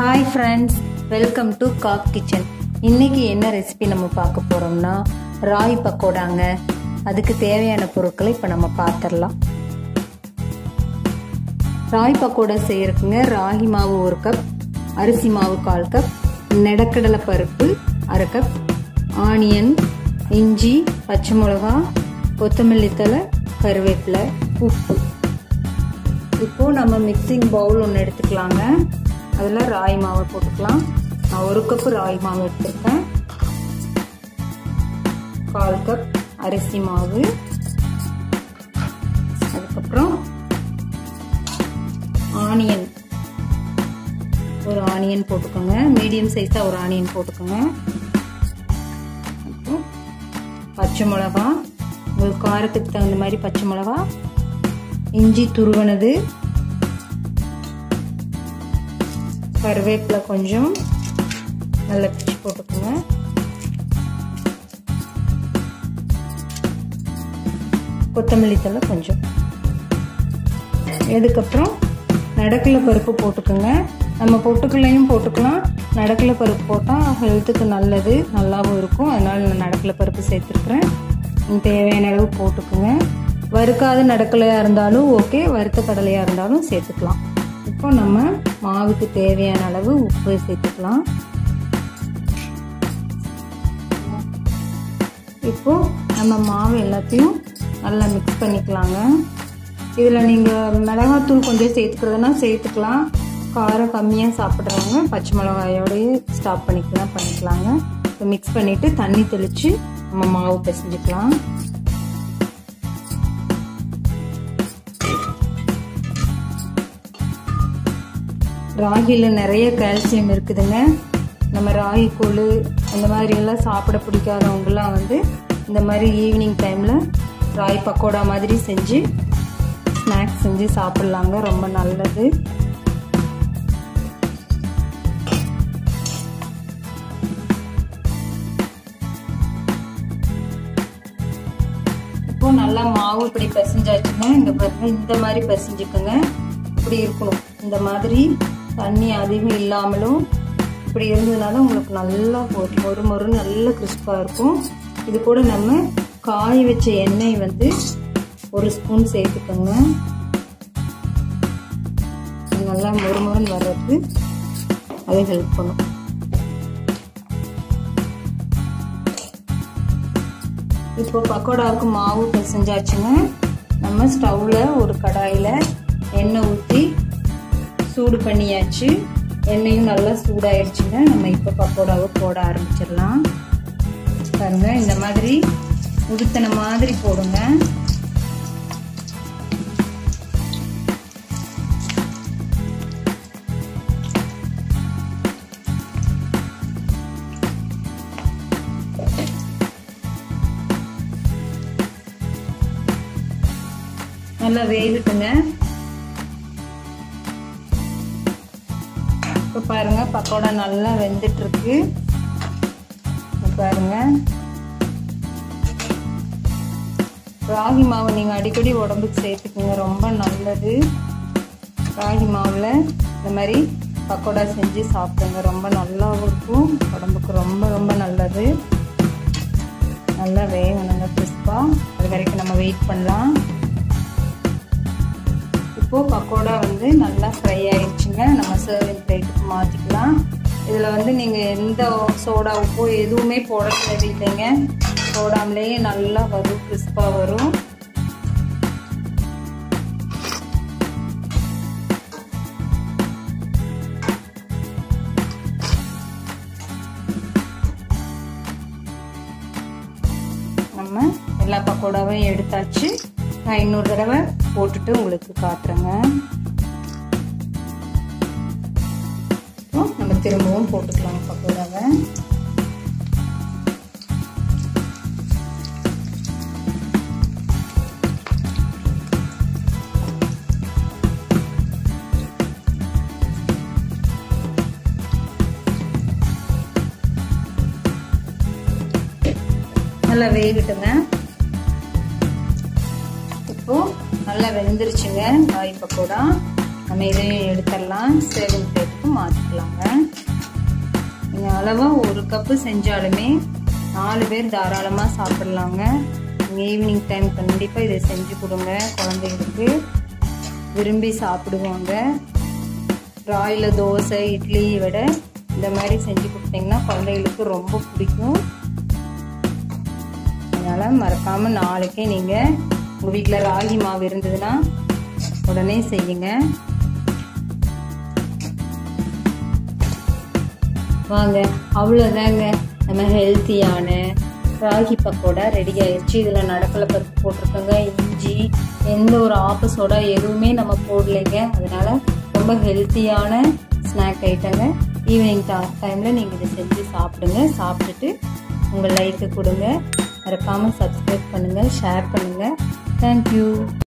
hi friends welcome to காக் kitchen இன்னைக்கு என்ன ரெசிபி நம்ம பார்க்க போகிறோம்னா ராய் பக்கோடாங்க அதுக்கு தேவையான பொருட்களை இப்போ நம்ம பார்த்துடலாம் ராய் பக்கோடா செய்யறதுக்குங்க ராகி மாவு ஒரு கப் அரிசி மாவு கால் கப் நெடக்கடலை பருப்பு அரை கப் ஆனியன் இஞ்சி பச்சை மிளகா கொத்தமல்லி தலை கருவேப்பிலை உப்பு இப்போ நம்ம மிக்சிங் பவுல் ஒன்று எடுத்துக்கலாங்க அதில் ராய் மாவை போட்டுக்கலாம் நான் ஒரு கப்பு ராய் மாவு எடுத்திருக்கேன் கால் கப் அரிசி மாவு அதுக்கப்புறம் ஆனியன் ஒரு ஆனியன் போட்டுக்கோங்க மீடியம் சைஸாக ஒரு ஆனியன் போட்டுக்கோங்க அப்புறம் பச்சை மிளகா உங்களுக்கு காரத்துக்கு தகுந்த மாதிரி பச்சை மிளகா இஞ்சி துருவனது கருவேப்பிலை கொஞ்சம் நல்லா பிச்சு போட்டுக்கோங்க கொத்தமல்லி தலை கொஞ்சம் இதுக்கப்புறம் நடக்கலை பருப்பு போட்டுக்கோங்க நம்ம பொட்டுக்கல்லையும் போட்டுக்கலாம் நடக்கலை பருப்பு போட்டால் ஹெல்த்துக்கு நல்லது நல்லாவும் இருக்கும் அதனால் நான் நடக்கலை பருப்பு சேர்த்துருக்குறேன் தேவையான அளவு போட்டுக்கோங்க வறுக்காத நடக்கலையாக இருந்தாலும் ஓகே வறுத்த கடலையாக இருந்தாலும் சேர்த்துக்கலாம் இப்போ நம்ம மாவுக்கு தேவையான அளவு உப்பு சேர்த்துக்கலாம் இப்போ நம்ம மாவு எல்லாத்தையும் நல்லா மிக்ஸ் பண்ணிக்கலாங்க இதில் நீங்கள் மிளகாத்தூள் கொஞ்சம் சேர்த்துக்கிறதுனா சேர்த்துக்கலாம் காரம் கம்மியாக சாப்பிட்றவங்க பச்சை மிளகாயோடய ஸ்டாப் பண்ணிக்கலாம் பண்ணிக்கலாங்க இப்போ மிக்ஸ் பண்ணிவிட்டு தண்ணி தெளித்து நம்ம மாவு பிசைஞ்சிக்கலாம் ராகியில் நிறைய கால்சியம் இருக்குதுங்க நம்ம ராகி கூழ் அந்த மாதிரி எல்லாம் சாப்பிட பிடிக்காதவங்கலாம் வந்து இந்த மாதிரி ஈவினிங் டைமில் ராய் பக்கோடா மாதிரி செஞ்சு ஸ்நாக்ஸ் செஞ்சு சாப்பிட்லாங்க ரொம்ப நல்லது இப்போ நல்லா மாவு இப்படி பிசைஞ்சாச்சுங்க இங்க பாருங்க இந்த மாதிரி பிசைஞ்சுக்குங்க இப்படி இருக்கணும் இந்த மாதிரி தண்ணி அதிகம் இல்லாமலும் இப்படி இருந்ததுனால உங்களுக்கு நல்லா ஒரு மொறு நல்ல கிறிஸ்பாக இருக்கும் இது கூட நம்ம காய வச்ச எண்ணெய் வந்து ஒரு ஸ்பூன் சேர்த்துக்கோங்க நல்லா மொறு மொறுன்னு வர்றதுக்கு அது ஹெல்ப் பண்ணும் இப்போ பக்கோடாவுக்கு மாவு பிசைஞ்சாச்சுங்க நம்ம ஸ்டவ்வில் ஒரு கடாயில் எண்ணெய் ஊற்றி சூடு பண்ணியாச்சு எண்ணெயும் நல்லா சூடாயிடுச்சுங்க நம்ம இப்போ பக்கோடாவை போட ஆரம்பிச்சிடலாம் பாருங்க இந்த மாதிரி உடுத்தின மாதிரி போடுங்க நல்லா வேகட்டுங்க இப்போ பாருங்க பக்கோடா நல்லா வெந்துட்டு இருக்கு பாருங்க ராகி மாவு நீங்கள் அடிக்கடி உடம்புக்கு சேர்த்துக்குங்க ரொம்ப நல்லது ராகி மாவில் இந்த மாதிரி பக்கோடா செஞ்சு சாப்பிடுங்க ரொம்ப நல்லாவும் இருக்கும் உடம்புக்கு ரொம்ப ரொம்ப நல்லது நல்லா வேகணுங்க கிறிஸ்பாக அது வரைக்கும் நம்ம வெயிட் பண்ணலாம் இப்போது பக்கோடா வந்து நல்லா ஃப்ரை ஆயிடுச்சுங்க நம்ம சர்விங் பிளேட்டுக்கு மாற்றிக்கலாம் இதில் வந்து நீங்கள் எந்த சோடா உப்போ எதுவுமே போட தேவையில்லைங்க போடாமலேயே நல்லா வரும் கிறிஸ்பாக வரும் நம்ம எல்லா பக்கோடாவையும் எடுத்தாச்சு நான் இன்னொரு தடவை போட்டுட்டு உங்களுக்கு காட்டுறேங்க நம்ம திரும்பவும் போட்டுக்கலாம் பக்கோடாவை நல்லா வேகட்டுங்க இப்போ நல்லா வெந்துருச்சுங்க காய் பக்கோடா நம்ம இதையும் எடுத்துடலாம் சேவிங் பிளேட்டுக்கு மாற்றிக்கலாங்க நீங்கள் அளவாக ஒரு கப்பு செஞ்சாலுமே நாலு பேர் தாராளமாக சாப்பிட்லாங்க நீங்கள் ஈவினிங் டைம் கண்டிப்பாக இதை செஞ்சு கொடுங்க குழந்தைங்களுக்கு விரும்பி சாப்பிடுவாங்க ராயில் தோசை இட்லி விட இந்த மாதிரி செஞ்சு கொடுத்தீங்கன்னா குழந்தைகளுக்கு ரொம்ப பிடிக்கும் அதனால் மறக்காமல் நாளைக்கே நீங்கள் உங்கள் வீட்டில் ராகி மாவு இருந்ததுன்னா உடனே செய்யுங்க வாங்க அவ்வளோதாங்க நம்ம ஹெல்த்தியான ராகி பக்கோடா ரெடி ஆயிடுச்சு இதில் நடக்கலை பருப்பு போட்டிருக்கோங்க இஞ்சி எந்த ஒரு ஆப்பஸோட எதுவுமே நம்ம போடலைங்க அதனால ரொம்ப ஹெல்த்தியான ஸ்நாக் ஐட்டங்க ஈவினிங் டைமில் நீங்கள் இதை செஞ்சு சாப்பிடுங்க சாப்பிட்டுட்டு உங்கள் லைக்கு கொடுங்க மறக்காமல் சப்ஸ்கிரைப் பண்ணுங்கள் ஷேர் பண்ணுங்கள் தேங்க்யூ